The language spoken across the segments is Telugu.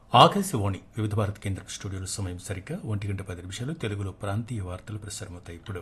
ఆకాశవాణి వివిధ భారత కేంద్రం స్టూడియోలో సమయం సరిగ్గా ఒంటి గంట పది నిమిషాలు తెలుగులో ప్రాంతీయ వార్తలు ప్రసారమవుతాయి ఇప్పుడు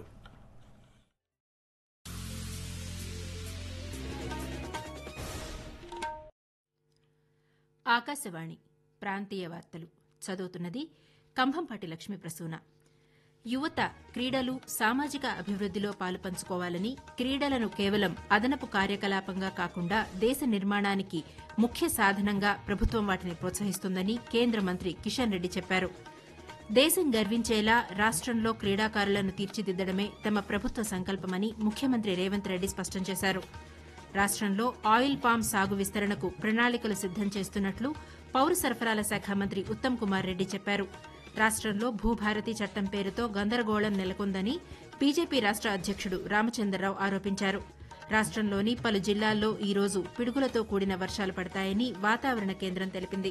ఆకాశవాణి ప్రాంతీయ వార్తలు చదువుతున్నది కంభంపాటి లక్ష్మీ ప్రసూన యువత క్రీడలు సామాజిక అభివృద్దిలో పాలుపంచుకోవాలని క్రీడలను కేవలం అదనపు కార్యకలాపంగా కాకుండా దేశ నిర్మాణానికి ముఖ్య సాధనంగా ప్రభుత్వం వాటిని ప్రోత్సహిస్తుందని కేంద్ర మంత్రి కిషన్ రెడ్డి చెప్పారు దేశం గర్వించేలా రాష్టంలో క్రీడాకారులను తీర్చిదిద్దడమే తమ ప్రభుత్వ సంకల్పమని ముఖ్యమంత్రి రేవంత్ రెడ్డి స్పష్టం చేశారు రాష్టంలో ఆయిల్ పామ్ సాగు విస్తరణకు ప్రణాళికలు సిద్దం చేస్తున్నట్లు పౌర సరఫరాల శాఖ మంత్రి ఉత్తమ్ కుమార్ రెడ్డి చెప్పారు రాష్టంలో భూభారతి చట్టం పేరుతో గందరగోళం నెలకొందని బీజేపీ రాష్ట అధ్యకుడు రామచంద్రరావు ఆరోపించారు రాష్టంలోని పలు జిల్లాల్లో ఈ రోజు పిడుగులతో కూడిన వర్షాలు పడతాయని వాతావరణ కేంద్రం తెలిపింది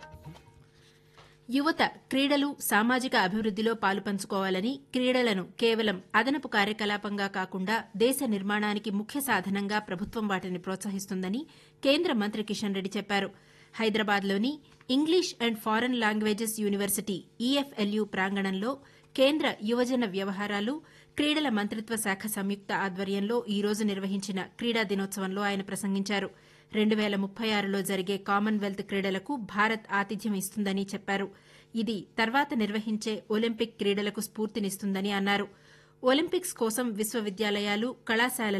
యువత క్రీడలు సామాజిక అభివృద్దిలో పాలుపంచుకోవాలని క్రీడలను కేవలం అదనపు కార్యకలాపంగా కాకుండా దేశ నిర్మాణానికి ముఖ్య సాధనంగా ప్రభుత్వం వాటిని ప్రోత్సహిస్తుందని కేంద్ర మంత్రి కిషన్ రెడ్డి చెప్పారు హైదరాబాద్లోని English and foreign languages university EFLU ప్రాంగణంలో కేంద్ర యువజన వ్యవహారాలు క్రీడల మంత్రిత్వ శాఖ సంయుక్త ఆధ్వర్యంలో ఈ రోజు నిర్వహించిన క్రీడా దినోత్సవంలో ఆయన ప్రసంగించారు రెండు వేల ముప్పై ఆరులో జరిగే కామన్వెల్త్ క్రీడలకు భారత్ ఆతిథ్యం ఇస్తుందని చెప్పారు ఇది తర్వాత నిర్వహించే ఒలింపిక్ క్రీడలకు స్ఫూర్తినిస్తుందని అన్నారు ఒలింపిక్స్ కోసం విశ్వవిద్యాలయాలు కళాశాలలు